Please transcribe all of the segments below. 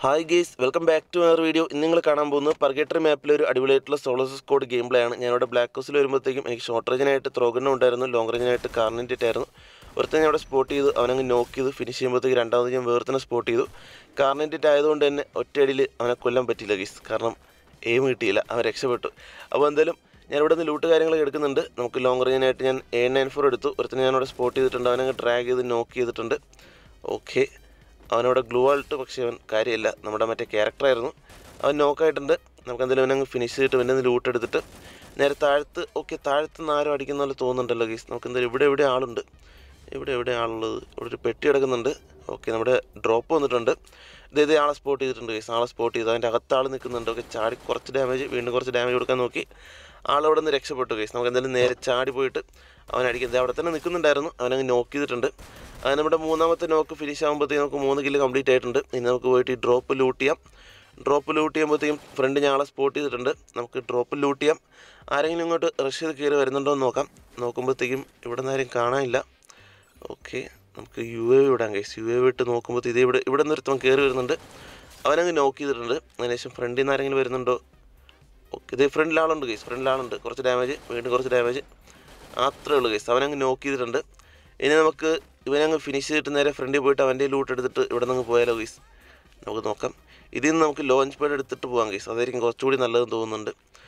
hi guys welcome back to our video ഇന്ന് നിങ്ങൾ കാണാൻ പോകുന്നത് പർഗേറ്ററി മാപ്പിൽ ഒരു അടിപൊളിയായിട്ടുള്ള സോളോസ് സ്കോഡ് ഗെയിം പ്ലേ ആണ് ഞാനിവിടെ ബ്ലാക്ക് ഹൗസിൽ വരുമ്പോഴത്തേക്കും എനിക്ക് ഷോർട്ട് റേഞ്ചിനായിട്ട് ത്രോഗണ്ണ ഉണ്ടായിരുന്നു ലോങ് റേഞ്ചിനായിട്ട് കാർണിൻ്റെ ആയിരുന്നു ഒരുത്തൻ ഞാൻ അവിടെ സ്പോട്ട് ചെയ്തു അവനങ്ങ് നോക്ക് ചെയ്തു ഫിനിഷ് ചെയ്യുമ്പോഴത്തേക്ക് രണ്ടാമത് ഞാൻ വേർത്തന്നെ സ്പോട്ട് ചെയ്തു കാർണിൻ്റെ ആയതുകൊണ്ട് തന്നെ ഒറ്റയടിയിൽ അവനെ കൊല്ലാൻ പറ്റിയില്ല ഗീസ് കാരണം എയിം കിട്ടിയില്ല അവൻ രക്ഷപ്പെട്ടു അപ്പോൾ എന്തായാലും ഞാൻ ഇവിടെ നിന്ന് ലൂട്ട് കാര്യങ്ങളൊക്കെ എടുക്കുന്നുണ്ട് നമുക്ക് ലോങ് റേഞ്ചിനായിട്ട് ഞാൻ എ നയൻ ഫോർ എടുത്തു ഒരുത്തനെ ഞാൻ അവിടെ സ്പോട്ട് ചെയ്തിട്ടുണ്ട് അവനങ്ങ് ഡ്രാഗ് ചെയ്ത് നോക്ക് ചെയ്തിട്ടുണ്ട് ഓക്കെ അവനവിടെ ഗ്ലൂ ആൾട്ട് പക്ഷേ അവൻ കാര്യമില്ല നമ്മുടെ മറ്റേ ക്യാരക്ടറായിരുന്നു അവൻ നോക്കായിട്ടുണ്ട് നമുക്ക് എന്തെങ്കിലും അവനങ്ങ് ഫിനിഷ് ചെയ്തിട്ട് പിന്നെ ലൂട്ട് എടുത്തിട്ട് നേരെ താഴത്ത് ഓക്കെ താഴത്ത് നിന്ന് ആരും അടിക്കുന്ന പോലെ തോന്നുന്നുണ്ടല്ലോ ഗീസ് നമുക്ക് എന്തായാലും ഇവിടെ എവിടെ ആളുണ്ട് ഇവിടെ എവിടെ ആളുള്ളത് ഇവിടെ ഒരു പെട്ടി കിടക്കുന്നുണ്ട് ഓക്കെ നമ്മുടെ ഡ്രോപ്പ് വന്നിട്ടുണ്ട് ഇത് ഇത് ആളെ സ്പോട്ട് ചെയ്തിട്ടുണ്ട് ഗൈസ് ആളെ സ്പോട്ട് ചെയ്തു അതിൻ്റെ അകത്ത് ആൾ നിൽക്കുന്നുണ്ട് ഓക്കെ ചാടി കുറച്ച് ഡാമേജ് വീണ്ടും കുറച്ച് ഡാമേജ് കൊടുക്കാൻ നോക്കി ആളവിടെ നിന്ന് രക്ഷപ്പെട്ടു ഗൈസ് നമുക്ക് എന്തായാലും നേരെ ചാടി പോയിട്ട് അവൻ അടിക്കുന്നത് അവിടെ തന്നെ നിൽക്കുന്നുണ്ടായിരുന്നു അവനങ്ങ് നോക്ക് ചെയ്തിട്ടുണ്ട് അങ്ങനെ നമ്മുടെ മൂന്നാമത്തെ നോക്ക് ഫിനിഷ് ആകുമ്പോഴത്തേക്കും നമുക്ക് മൂന്ന് കില്ല് കംപ്ലീറ്റ് ആയിട്ടുണ്ട് ഇനി നമുക്ക് പോയിട്ട് ഈ ഡ്രോപ്പ് ലൂട്ട് ചെയ്യാം ഡ്രോപ്പ് ലൂട്ട് ചെയ്യുമ്പോഴത്തേക്കും ഫ്രണ്ട് ഞങ്ങളെ സ്പോട്ട് ചെയ്തിട്ടുണ്ട് നമുക്ക് ഡ്രോപ്പ് ലൂട്ട് ചെയ്യാം ആരെങ്കിലും ഇങ്ങോട്ട് റഷ് ചെയ്ത് കയറി വരുന്നുണ്ടോ എന്ന് നോക്കാം നോക്കുമ്പോഴത്തേക്കും ഇവിടെ നിന്ന് ആരും കാണാനില്ല ഓക്കെ നമുക്ക് യു എ വിടാം കൈസ് യു എ വിട്ട് നോക്കുമ്പോൾ ഇത് ഇവിടെ ഇവിടെ നിന്ന് ഒരുത്തവൻ കയറി വരുന്നുണ്ട് അവനങ്ങ് നോക്ക് ചെയ്തിട്ടുണ്ട് അതിനുശേഷം ഫ്രണ്ടിൽ നിന്ന് ആരെങ്കിലും വരുന്നുണ്ടോ ഓക്കെ ഇത് ഫ്രണ്ടിൽ ആളുണ്ട് കേസ് ഫ്രണ്ടിൽ ആളുണ്ട് കുറച്ച് ഡാമേജ് വീണ്ടും കുറച്ച് ഡാമേജ് അത്രേ ഉള്ളൂ കേസ് അവനങ്ങ് നോക്ക് ചെയ്തിട്ടുണ്ട് ഇനി നമുക്ക് ഇവനങ്ങ് ഫിനിഷ് ചെയ്തിട്ട് നേരെ ഫ്രണ്ടിൽ പോയിട്ട് അവൻ്റെ ലൂട്ട് എടുത്തിട്ട് ഇവിടെ നിന്ന് പോയാലോ കേസ് നമുക്ക് നോക്കാം ഇതിൽ നിന്ന് നമുക്ക് ലോഞ്ച് പാഡ് എടുത്തിട്ട് പോകാം കേസ് അതായിരിക്കും കുറച്ചുകൂടി നല്ലതെന്ന് തോന്നുന്നുണ്ട്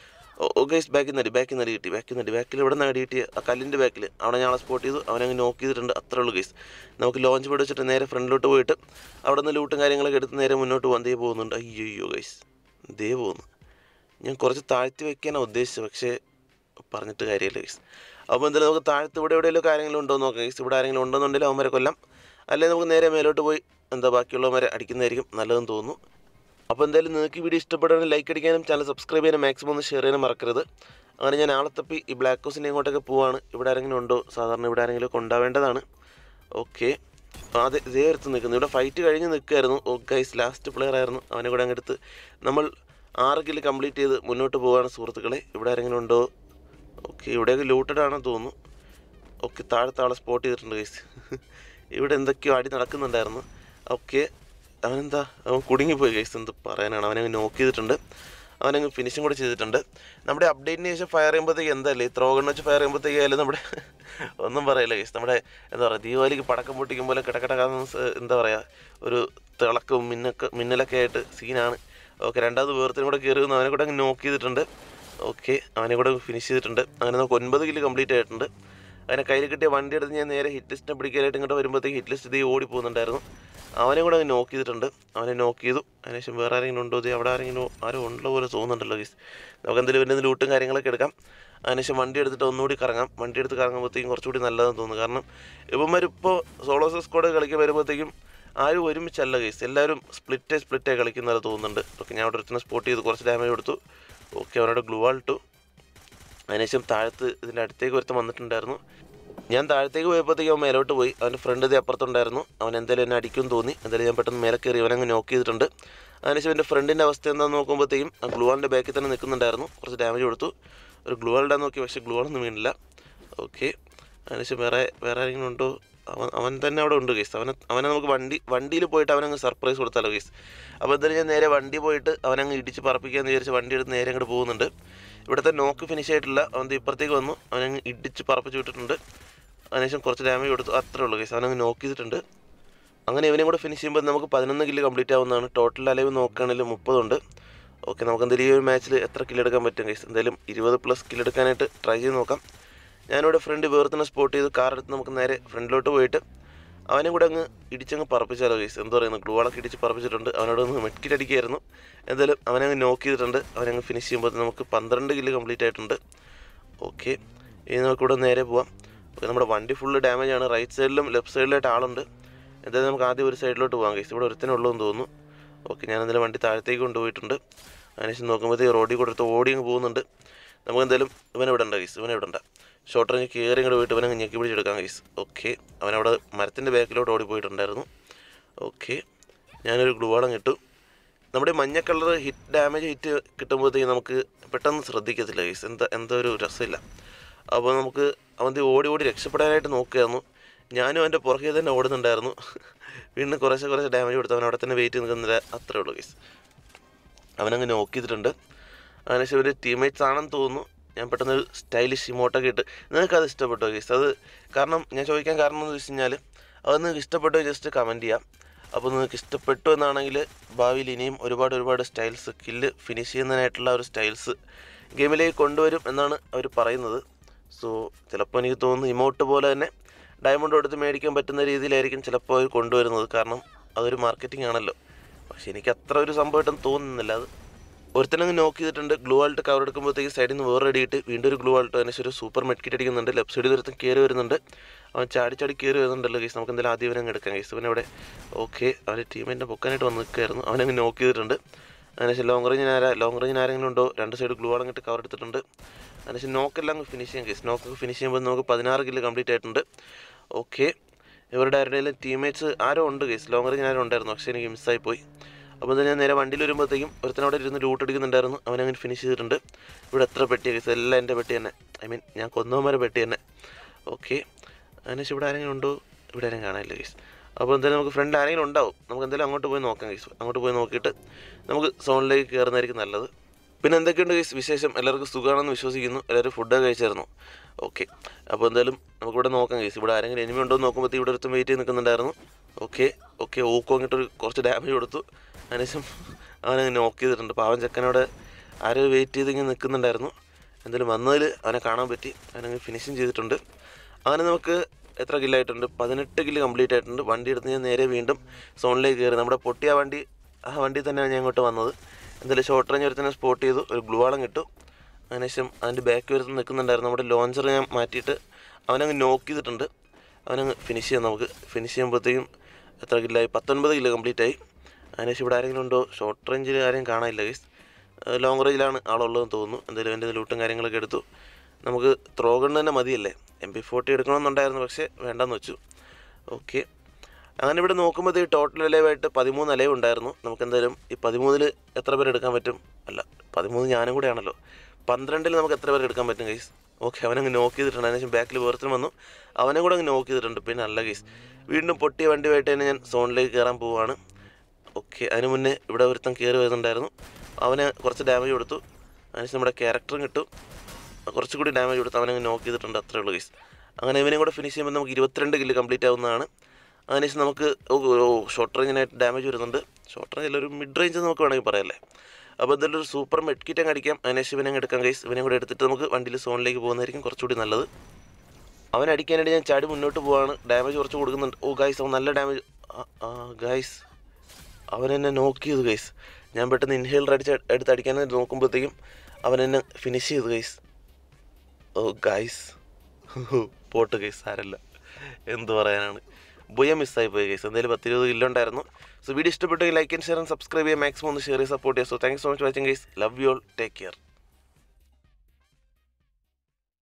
ഓ ഗൈസ് ബാക്കിൽ നടി ബാക്കിൽ നടി കിട്ടി ബാക്കിൽ നടി ബാക്കിൽ ഇവിടെ നിന്ന് അടി കിട്ടി ആ കല്ലിൻ്റെ ബാക്കിൽ അവിടെ ഞങ്ങളെ സ്പോട്ട് ചെയ്തു അവനങ്ങ് നോക്ക് ചെയ്തിട്ടുണ്ട് അത്രേ ഉള്ളൂ ഗൈസ് നമുക്ക് ലോഞ്ച് പാഡ് വെച്ചിട്ട് നേരെ ഫ്രണ്ടിലോട്ട് പോയിട്ട് അവിടെ നിന്ന് ലൂട്ടും കാര്യങ്ങളൊക്കെ എടുത്ത് നേരെ മുന്നോട്ട് പോകാൻ ദേ പോകുന്നുണ്ട് അയ്യോ അയ്യോ ഗൈസ് ദേ പോകുന്നു ഞാൻ കുറച്ച് താഴ്ത്തി വെക്കാനാണ് ഉദ്ദേശിച്ചത് പക്ഷേ പറഞ്ഞിട്ട് കാര്യമില്ല ഗൈസ് അപ്പോൾ എന്തായാലും നമുക്ക് താഴത്ത് ഇവിടെ എവിടെയെങ്കിലും കാര്യങ്ങളും ഉണ്ടോ എന്ന് നോക്കാം ഗൈസ് ഇവിടെ ആരെങ്കിലും ഉണ്ടെന്നുണ്ടെങ്കിൽ അവന്മാരെ കൊല്ലാം അല്ലെങ്കിൽ നമുക്ക് നേരെ മേലോട്ട് പോയി എന്താ ബാക്കിയുള്ളവന്മാരെ അടിക്കുന്നതായിരിക്കും നല്ലതെന്ന് തോന്നുന്നു അപ്പോൾ എന്തായാലും നിങ്ങൾക്ക് ഈ വീഡിയോ ഇഷ്ടപ്പെടുകയാണെങ്കിൽ ലൈക്ക് അടിക്കാനും ചാനൽ സബ്സ്ക്രൈബ് ചെയ്യാനും മാക്സിമം ഒന്ന് ഷെയർ ചെയ്യാനും മറക്കരുത് അങ്ങനെ ഞാൻ ആളെ തപ്പി ഈ ബ്ലാക്ക് ഹൗസിൻ്റെ ഇങ്ങോട്ടൊക്കെ പോവാണ് ഇവിടെ ആരെങ്കിലും ഉണ്ടോ സാധാരണ ഇവിടെ ആരെങ്കിലും ഒക്കെ ഉണ്ടാവേണ്ടതാണ് ഓക്കെ അതെ ഇതേ അടുത്ത് നിൽക്കുന്നു ഇവിടെ ഫൈറ്റ് കഴിഞ്ഞ് നിൽക്കുമായിരുന്നു ഓ ഗൈസ് ലാസ്റ്റ് പ്ലെയർ ആയിരുന്നു അവനെ കൂടെ അങ്ങെടുത്ത് നമ്മൾ ആറ് കില്ല് കംപ്ലീറ്റ് ചെയ്ത് മുന്നോട്ട് പോവുകയാണ് സുഹൃത്തുക്കളെ ഇവിടെ ആരെങ്കിലും ഉണ്ടോ ഓക്കെ ഇവിടെയൊക്കെ ലൂട്ടഡ് ആണെന്ന് തോന്നുന്നു ഓക്കെ താഴത്തെ ആളെ സ്പോട്ട് ചെയ്തിട്ടുണ്ട് ഗൈസ് ഇവിടെ എന്തൊക്കെയോ അടി നടക്കുന്നുണ്ടായിരുന്നു ഓക്കെ അവനെന്താ അവൻ കുടുങ്ങിപ്പോയി ഗൈസ് എന്ത് പറയാനാണ് അവനങ്ങ് നോക്ക് ചെയ്തിട്ടുണ്ട് അവനങ്ങ് ഫിനിഷും കൂടെ ചെയ്തിട്ടുണ്ട് നമ്മുടെ അപ്ഡേറ്റിന് ശേഷം ഫയർ ചെയ്യുമ്പോഴത്തേക്ക് എന്തല്ലേ ത്രോ ഗൺ വെച്ച് ഫയർ ചെയ്യുമ്പോഴത്തേക്ക് ആയാലും നമ്മുടെ ഒന്നും പറയില്ല ഗൈസ് നമ്മുടെ എന്താ പറയുക ദീപാവലിക്ക് പടക്കം പൊട്ടിക്കും പോലെ കിടക്കിടക്കാന്ന് എന്താ പറയുക ഒരു തിളക്കവും മിന്നൊക്കെ മിന്നലൊക്കെ ആയിട്ട് സീനാണ് ഓക്കെ രണ്ടാമത് വേർത്തിനും കൂടെ കയറി വന്ന് അവനെ കൂടെ അങ്ങ് നോക്ക് ചെയ്തിട്ടുണ്ട് ഓക്കെ അവനെ കൂടെ ഫിനിഷ് ചെയ്തിട്ടുണ്ട് അങ്ങനെ നമുക്ക് ഒൻപത് കില്ല് കംപ്ലീറ്റ് ആയിട്ടുണ്ട് അതിനെ കയ്യിൽ കിട്ടിയ വണ്ടി എടുത്ത് ഞാൻ നേരെ ഹിറ്റ് ലിസ്റ്റിനെ പിടിക്കാനായിട്ട് ഇങ്ങോട്ട് വരുമ്പോഴത്തേക്ക് ഹിറ്റ് ലിസ്റ്റ് ഇത് ഓടി പോകുന്നുണ്ടായിരുന്നു അവനെ കൂടെ അങ്ങ് നോക്ക് ചെയ്തിട്ടുണ്ട് അവനെ നോക്ക് ചെയ്തു അതിനുശേഷം വേറെ ആരെങ്കിലും ഉണ്ടോ ഇത് അവിടെ ആരെങ്കിലും ആരും ഉള്ള പോലെ തോന്നുന്നുണ്ടല്ലോ ഗീസ് നമുക്ക് എന്തെങ്കിലും പിന്നെ ലൂട്ടും കാര്യങ്ങളൊക്കെ എടുക്കാം അതിനുശേഷം വണ്ടി എടുത്തിട്ട് ഒന്നുകൂടി കറങ്ങാം വണ്ടി എടുത്ത് കറങ്ങുമ്പോഴത്തേക്കും കുറച്ചുകൂടി നല്ലതെന്ന് തോന്നുന്നു കാരണം ഇവന്മാരിപ്പോൾ സോളോസ് സ്ക്വാഡ് കളിക്കാൻ വരുമ്പോഴത്തേക്കും ആരും ഒരുമിച്ചല്ല കേസ് എല്ലാവരും സ്പ്ലിറ്റേ സ്പ്ലിറ്റേ കളിക്കുന്ന തോന്നുന്നുണ്ട് ഓക്കെ ഞാൻ അവിടെ ഒരുത്തിനെ സ്പോട്ട് ചെയ്ത് കുറച്ച് ഡാമേജ് കൊടുത്തു ഓക്കെ അവനോട് ഗ്ലൂ ആൾട്ടു അതിനുശേഷം താഴത്ത് ഇതിൻ്റെ അടുത്തേക്ക് ഒരുത്തം വന്നിട്ടുണ്ടായിരുന്നു ഞാൻ താഴത്തേക്ക് പോയപ്പോഴത്തേക്ക് അവൻ മേലോട്ട് പോയി അവൻ്റെ ഫ്രണ്ട് ഇത് അപ്പുറത്തുണ്ടായിരുന്നു അവൻ എന്തായാലും എന്നെ അടിക്കും തോന്നി എന്തായാലും ഞാൻ പെട്ടെന്ന് മേലെ കയറി അവനങ്ങ് നോക്ക് ചെയ്തിട്ടുണ്ട് അതിനുശേഷം എൻ്റെ ഫ്രണ്ടിൻ്റെ അവസ്ഥ എന്താണെന്ന് നോക്കുമ്പോഴത്തേക്കും ആ ഗ്ലൂവാളിൻ്റെ ബാക്കിൽ തന്നെ നിൽക്കുന്നുണ്ടായിരുന്നു കുറച്ച് ഡാമേജ് കൊടുത്തു ഒരു ഗ്ലൂ ആളുടെ നോക്കി പക്ഷേ ഗ്ലൂ ആളൊന്നും വീണില്ല ഓക്കെ അതിനുശേഷം വേറെ വേറെ ആരെങ്കിലും ഉണ്ടോ അവൻ അവൻ തന്നെ അവിടെ ഉണ്ട് കേസ് അവനെ അവനെ നമുക്ക് വണ്ടി വണ്ടിയിൽ പോയിട്ട് അവനങ്ങ് സർപ്രൈസ് കൊടുത്താലോ കേസ് അപ്പോൾ എന്തായാലും ഞാൻ നേരെ വണ്ടി പോയിട്ട് അവനങ്ങ് ഇടിച്ച് പറപ്പിക്കാമെന്ന് വിചാരിച്ച് വണ്ടി എടുത്ത് നേരെ അങ്ങോട്ട് പോകുന്നുണ്ട് ഇവിടുത്തെ നോക്ക് ഫിനിഷ് ആയിട്ടില്ല അവൻ ദേ ഇപ്പുറത്തേക്ക് വന്നു അവനങ്ങ് ഇടിച്ച് പറപ്പിച്ച് വിട്ടിട്ടുണ്ട് അതിനുശേഷം കുറച്ച് ഡാമേജ് കൊടുത്തു അത്രേ ഉള്ളൂ കേസ് അവനങ്ങ് നോക്ക് ചെയ്തിട്ടുണ്ട് അങ്ങനെ ഇവനെയും കൂടെ ഫിനിഷ് ചെയ്യുമ്പോൾ നമുക്ക് പതിനൊന്ന് കില്ല് കംപ്ലീറ്റ് ആവുന്നതാണ് ടോട്ടൽ അലവ് നോക്കുകയാണെങ്കിൽ മുപ്പതുണ്ട് ഓക്കെ നമുക്ക് എന്തായാലും ഈ ഒരു മാച്ചിൽ എത്ര കില്ല് എടുക്കാൻ പറ്റും കേസ് എന്തായാലും ഇരുപത് പ്ലസ് കില്ല് എടുക്കാനായിട്ട് ട്രൈ ചെയ്ത് നോക്കാം ഞാനിവിടെ ഫ്രണ്ട് വേർത്തിനെ സ്പോട്ട് ചെയ്ത് കാർ എടുത്ത് നമുക്ക് നേരെ ഫ്രണ്ടിലോട്ട് പോയിട്ട് അവനെ കൂടെ അങ്ങ് ഇടിച്ചങ്ങ് പറപ്പിച്ചാലോ കേസ് എന്താ പറയുന്നത് ഗ്ലൂവാളൊക്കെ ഇടിച്ച് പറപ്പിച്ചിട്ടുണ്ട് അവനോട് ഒന്ന് മെഡ്കിറ്റ് അടിക്കായിരുന്നു എന്തായാലും അവനെ അങ്ങ് നോക്ക് ചെയ്തിട്ടുണ്ട് അവനങ്ങ് ഫിനിഷ് ചെയ്യുമ്പോൾ നമുക്ക് പന്ത്രണ്ട് കില്ല് കംപ്ലീറ്റ് ആയിട്ടുണ്ട് ഓക്കെ ഇനി നമുക്കിവിടെ നേരെ പോവാം ഓക്കെ നമ്മുടെ വണ്ടി ഫുള്ള് ഡാമേജ് ആണ് റൈറ്റ് സൈഡിലും ലെഫ്റ്റ് സൈഡിലായിട്ട് ആളുണ്ട് എന്തായാലും നമുക്ക് ആദ്യം ഒരു സൈഡിലോട്ട് പോകാം കേസ് ഇവിടെ ഒരുത്തനെ ഉള്ളൂ എന്ന് തോന്നുന്നു ഓക്കെ ഞാൻ എന്തായാലും വണ്ടി താഴത്തേക്ക് കൊണ്ടുപോയിട്ടുണ്ട് അതിനുശേഷം നോക്കുമ്പോഴത്തേക്ക് റോഡിൽ കൊടുത്ത് ഓടി അങ്ങ് പോകുന്നുണ്ട് നമുക്ക് എന്തായാലും ഇവനെ വിടണ്ട കേസ് ഇവനെ വിടണ്ട ഷോർട്ട് റേഞ്ച് കയറി ഇങ്ങോട്ട് പോയിട്ട് ഇവനെ ഞെക്കി പിടിച്ചെടുക്കാം കേസ് ഓക്കെ അവനവിടെ മരത്തിൻ്റെ ബാക്കിലോട്ട് ഓടി പോയിട്ടുണ്ടായിരുന്നു ഓക്കെ ഞാനൊരു ഗ്ലൂവാളം ഇട്ടു നമ്മുടെ ഈ മഞ്ഞ കളർ ഹിറ്റ് ഡാമേജ് ഹിറ്റ് കിട്ടുമ്പോഴത്തേക്ക് നമുക്ക് പെട്ടെന്ന് ശ്രദ്ധിക്കത്തില്ല കേസ് എന്താ എന്താ ഒരു രസമില്ല അപ്പോൾ നമുക്ക് അവൻ്റെ ഓടി ഓടി രക്ഷപ്പെടാനായിട്ട് നോക്കുകയായിരുന്നു ഞാനും അവൻ്റെ പുറകെ തന്നെ ഓടുന്നുണ്ടായിരുന്നു വീണ്ടും കുറേശ്ശെ കുറച്ച് ഡാമേജ് കൊടുത്തു അവൻ അവിടെ തന്നെ വെയിറ്റ് നിൽക്കുന്നില്ല അത്രേ ഉള്ളൂ ഗൈസ് അവനങ്ങ് നോക്ക് ചെയ്തിട്ടുണ്ട് അതിനുശേഷം ഒരു ടീംമേറ്റ്സ് ആണെന്ന് തോന്നുന്നു ഞാൻ പെട്ടെന്ന് ഒരു സ്റ്റൈലിഷ് ഇമോട്ടൊക്കെ ഇട്ട് നിങ്ങൾക്ക് അത് ഇഷ്ടപ്പെട്ടോ ഗീസ് അത് കാരണം ഞാൻ ചോദിക്കാൻ കാരണം എന്ന് വെച്ച് കഴിഞ്ഞാൽ അത് നിങ്ങൾക്ക് ഇഷ്ടപ്പെട്ടോ ജസ്റ്റ് കമൻറ്റ് ചെയ്യാം അപ്പോൾ നിങ്ങൾക്ക് ഇഷ്ടപ്പെട്ടു എന്നാണെങ്കിൽ ഭാവിയിൽ ഇനിയും ഒരുപാട് ഒരുപാട് സ്റ്റൈൽസ് കില്ല് ഫിനിഷ് ചെയ്യുന്നതിനായിട്ടുള്ള ഒരു സ്റ്റൈൽസ് ഗെയിമിലേക്ക് കൊണ്ടുവരും എന്നാണ് അവർ പറയുന്നത് സോ ചിലപ്പോൾ എനിക്ക് തോന്നുന്നു ഇമോട്ട് പോലെ തന്നെ ഡയമണ്ട് കൊടുത്ത് മേടിക്കാൻ പറ്റുന്ന രീതിയിലായിരിക്കും ചിലപ്പോൾ അവർ കൊണ്ടുവരുന്നത് കാരണം അതൊരു മാർക്കറ്റിംഗ് ആണല്ലോ പക്ഷെ എനിക്ക് അത്ര ഒരു സംഭവമായിട്ടൊന്നും തോന്നുന്നില്ല അത് ഒരുത്തനങ്ങ് നോക്ക് ചെയ്തിട്ടുണ്ട് ഗ്ലൂ ആൾട്ട് കവർ എടുക്കുമ്പോഴത്തേക്ക് സൈഡിൽ നിന്ന് വേറെ അടിയിട്ട് വീണ്ടും ഒരു ഗ്ലൂ ആൾട്ട് അതിന് ഒരു സൂപ്പർ മെഡ്കിറ്റ് അടിക്കുന്നുണ്ട് ലെഫ്റ്റ് സൈഡിൽ ഒരുത്തൻ കയറി വരുന്നുണ്ട് അവൻ ചാടി ചാടി കയറി വരുന്നുണ്ടല്ലോ ഗൈസ് നമുക്ക് എന്തായാലും ആദ്യം അവനങ്ങ് എടുക്കാം ഗൈസ് പിന്നെ അവിടെ ഓക്കെ അവൻ്റെ ടീമിൻ്റെ പൊക്കാനായിട്ട് വന്ന് നിൽക്കുകയായിരുന്നു അവനങ്ങ് നോക്ക് ചെയ്തിട്ടുണ്ട് അതിനുശേഷം ലോങ് റേഞ്ചിന് ആരാ ലോങ് റേഞ്ചിന് ആരെങ്കിലും ഉണ്ടോ രണ്ട് സൈഡ് ഗ്ലൂ ആളങ്ങിട്ട് കവർ എടുത്തിട്ടുണ്ട് അതിനുശേഷം നോക്കെല്ലാം ഫിനിഷ് ചെയ്യാം ഗൈസ് നോക്കൊക്കെ ഫിനിഷ് ചെയ്യുമ്പോൾ നമുക്ക് പതിനാറ് കില്ല് കംപ്ലീറ്റ് ആയിട്ടുണ്ട് ഓക്കെ ഇവരുടെ ആരുടെയും ടീംമേറ്റ്സ് ആരോ ഉണ്ട് ഗൈസ് ലോങ് റേഞ്ചിന് ആരോ ഉണ്ടായിരുന്നു പക്ഷേ എനിക്ക് മിസ്സായി പോയി അപ്പോൾ തന്നെ ഞാൻ നേരെ വണ്ടിയിൽ വരുമ്പോഴത്തേക്കും ഒരുത്തനോടെ ഇരുന്ന് ലൂട്ട് എടുക്കുന്നുണ്ടായിരുന്നു അവനങ്ങനെ ഫിനിഷ് ചെയ്തിട്ടുണ്ട് ഇവിടെ എത്ര പെട്ടിയാണ് ഗൈസ് എല്ലാം എൻ്റെ പെട്ടി തന്നെ ഐ മീൻ ഞാൻ കൊന്നവന്മാരെ പെട്ടി തന്നെ ഓക്കെ അതിനുശേഷം ഇവിടെ ആരെങ്കിലും ഉണ്ടോ ഇവിടെ ആരെയും കാണാനില്ല ഗൈസ് അപ്പോൾ എന്തായാലും നമുക്ക് ഫ്രണ്ട് ആരെങ്കിലും ഉണ്ടാവും നമുക്ക് എന്തായാലും അങ്ങോട്ട് പോയി നോക്കാം ഗൈസ് അങ്ങോട്ട് പോയി നോക്കിയിട്ട് നമുക്ക് സോണിലേക്ക് കയറുന്നതായിരിക്കും നല്ലത് പിന്നെ എന്തൊക്കെയുണ്ട് ഗൈസ് വിശേഷം എല്ലാവർക്കും സുഖമാണെന്ന് വിശ്വസിക്കുന്നു എല്ലാവരും ഫുഡൊക്കെ കഴിച്ചായിരുന്നു ഓക്കെ അപ്പോൾ എന്തായാലും നമുക്കിവിടെ നോക്കാം ഗൈസ് ഇവിടെ ആരെങ്കിലും എനിമി ഉണ്ടോ എന്ന് നോക്കുമ്പോഴത്തേക്ക് ഇവിടെ ഒരുത്തും വെയിറ്റ് ചെയ്ത് നിൽക്കുന്നുണ്ടായിരുന്നു ഓക്കെ ഓക്കെ ഓക്കോ അങ്ങോട്ട് ഒരു കുറച്ച് ഡാമേജ് കൊടുത്തു അതിനുശേഷം അവനങ്ങ് നോക്ക് ചെയ്തിട്ടുണ്ട് പാവൻ ചെക്കനോട് ആരോ വെയിറ്റ് ചെയ്ത് ഇങ്ങനെ നിൽക്കുന്നുണ്ടായിരുന്നു എന്തായാലും വന്നതിൽ അവനെ കാണാൻ പറ്റി അവനങ്ങ് ഫിനിഷിങ് ചെയ്തിട്ടുണ്ട് അങ്ങനെ നമുക്ക് എത്ര കില്ലായിട്ടുണ്ട് പതിനെട്ട് കില്ല് കംപ്ലീറ്റ് ആയിട്ടുണ്ട് വണ്ടി എടുത്ത് ഞാൻ നേരെ വീണ്ടും സോണിലേക്ക് കയറി നമ്മുടെ പൊട്ടിയ വണ്ടി ആ വണ്ടി തന്നെയാണ് ഞാൻ ഇങ്ങോട്ട് വന്നത് എന്തായാലും ഷോർട്ട് റേഞ്ച് ഒരുത്തന്നെ സ്പോട്ട് ചെയ്തു ഒരു ഗ്ലൂ വാളം കിട്ടു അതിനുശേഷം അതിൻ്റെ ബാക്ക് വരുത്ത് നിൽക്കുന്നുണ്ടായിരുന്നു നമ്മുടെ ലോഞ്ചർ ഞാൻ മാറ്റിയിട്ട് അവനങ്ങ് നോക്ക് ചെയ്തിട്ടുണ്ട് അവനങ്ങ് ഫിനിഷ് ചെയ്യാം നമുക്ക് ഫിനിഷ് ചെയ്യുമ്പോഴത്തേക്കും എത്ര കില്ലായി പത്തൊൻപത് കില്ല് കംപ്ലീറ്റ് ആയി അതിനുശേഷം ഇവിടെ ആരെങ്കിലും ഉണ്ടോ ഷോർട്ട് റേഞ്ചിൽ ആരെയും കാണാനില്ല ഗൈസ് ലോങ് റേഞ്ചിലാണ് ആളുള്ളതെന്ന് തോന്നുന്നു എന്തായാലും എൻ്റെ ലൂട്ടും കാര്യങ്ങളൊക്കെ എടുത്തു നമുക്ക് ത്രോ ഗൺ തന്നെ മതിയല്ലേ എം പി ഫോർട്ടി എടുക്കണമെന്നുണ്ടായിരുന്നു പക്ഷേ വേണ്ടെന്ന് വെച്ചു ഓക്കെ അങ്ങനെ ഇവിടെ നോക്കുമ്പോഴത്തേക്ക് ടോട്ടൽ അലൈവായിട്ട് പതിമൂന്ന് അലൈവ് ഉണ്ടായിരുന്നു നമുക്ക് എന്തായാലും ഈ പതിമൂന്നിൽ എത്ര പേര് എടുക്കാൻ പറ്റും അല്ല പതിമൂന്ന് ഞാനും കൂടെ ആണല്ലോ പന്ത്രണ്ടിൽ നമുക്ക് എത്ര പേര് എടുക്കാൻ പറ്റും ഗൈസ് ഓക്കെ അവനങ്ങ് നോക്ക് ചെയ്തിട്ടുണ്ട് അതിനുശേഷം ബാക്കിൽ വേർത്തിന് വന്നു അവനെ കൂടെ അങ്ങ് നോക്ക് ചെയ്തിട്ടുണ്ട് പിന്നെ അല്ല ഗൈസ് വീണ്ടും പൊട്ടിയ വണ്ടിയുമായിട്ട് തന്നെ ഞാൻ സോണിലേക്ക് കയറാൻ പോവുകയാണ് ഓക്കെ അതിന് മുന്നേ ഇവിടെ ഒരുത്തൻ കയറി വരുന്നുണ്ടായിരുന്നു അവന് കുറച്ച് ഡാമേജ് കൊടുത്തു അതിനുശേഷം നമ്മുടെ ക്യാരക്ടറും കിട്ടും കുറച്ചുകൂടി ഡാമേജ് കൊടുത്ത് അവനങ്ങ് നോക്ക് ചെയ്തിട്ടുണ്ട് അത്രേ ഉള്ളൂ ഗൈസ് അങ്ങനെ ഇവനെയും കൂടെ ഫിനിഷ് ചെയ്യുമ്പോൾ നമുക്ക് ഇരുപത്തിരണ്ട് കില്ല് കംപ്ലീറ്റ് ആവുന്നതാണ് അതിനുശേഷം നമുക്ക് ഷോർട്ട് റേഞ്ചിനായിട്ട് ഡാമേജ് വരുന്നുണ്ട് ഷോർട്ട് റേഞ്ച് ഒരു മിഡ് റേഞ്ച് നമുക്ക് വേണമെങ്കിൽ പറയാമല്ലേ അപ്പോൾ എന്തായാലും ഒരു സൂപ്പർ മെഡ് കിറ്റ് അങ്ങ് അടിക്കാം അതിനുശേഷം ഇവനെ അങ്ങ് എടുക്കാം ഗൈസ് ഇവനെ കൂടെ എടുത്തിട്ട് നമുക്ക് വണ്ടിയിൽ സോണിലേക്ക് പോകുന്നതായിരിക്കും കുറച്ചുകൂടി നല്ലത് അവൻ അടിക്കാനായിട്ട് ഞാൻ ചാടി മുന്നോട്ട് പോവാണ് ഡാമേജ് കുറച്ച് കൊടുക്കുന്നുണ്ട് ഓ ഗൈസ് അവൻ നല്ല ഡാമേജ് ഗൈസ് അവൻ എന്നെ നോക്ക് ചെയ്തു ഗൈസ് ഞാൻ പെട്ടെന്ന് ഇൻഹേലർ അടിച്ച് എടുത്ത് അടിക്കാനായിട്ട് നോക്കുമ്പോഴത്തേക്കും അവൻ എന്നെ ഫിനിഷ് ചെയ്തു ഗൈസ് ഓ ഗൈസ് പോട്ട് ഗൈസ് സാരല്ല എന്ത് പറയാനാണ് ബുയ മിസ്സായി പോയി ഗൈസ് എന്തായാലും പത്തിരുപത് കിലോ ഉണ്ടായിരുന്നു സോ വീഡിയോ ഇഷ്ടപ്പെട്ടെങ്കിൽ like and share and subscribe ചെയ്യുക മാക്സിമം ഒന്ന് ഷെയർ ചെയ്ത് സപ്പോർട്ട് ചെയ്യുക so thanks so much watching guys love you all take care